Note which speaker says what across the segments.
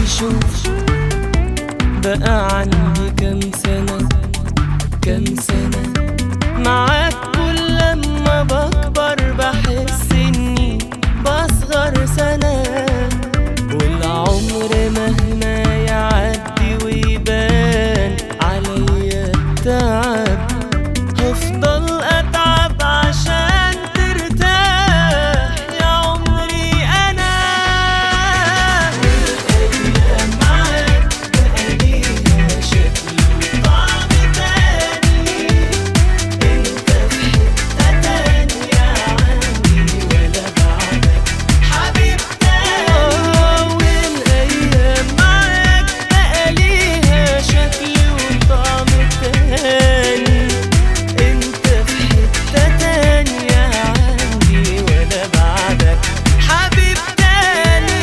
Speaker 1: شوف بقى عندي كام سنة كام سنة معاك كل لما بكبر بحس اني بصغر سنة والعمر مهما يعدي ويبان عليا التعب هفضل اتعب عشان ترتاح يا عمري انا الايام معاك بقى ليها شكل وطعم تاني انت في حته تانيه عندي ولا بعدك حبيب تاني والايام معاك بقى ليها شكل وطعم تاني انت في حته تانيه عندي ولا بعدك حبيب تاني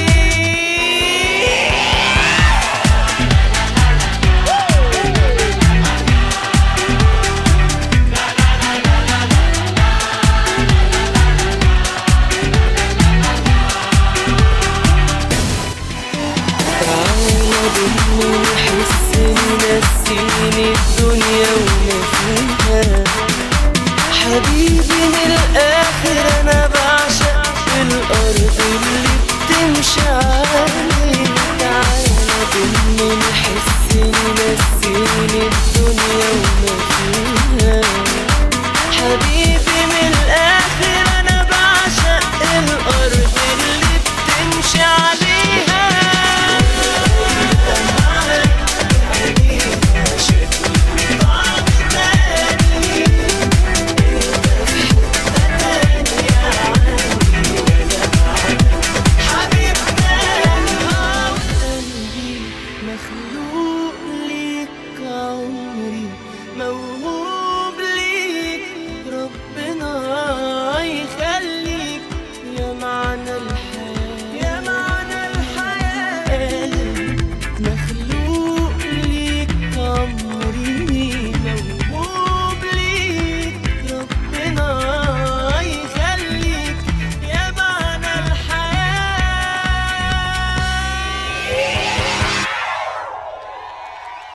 Speaker 1: تعالى بينا نحس ننسيني الدنيا وما فيها حبيبي من الآخر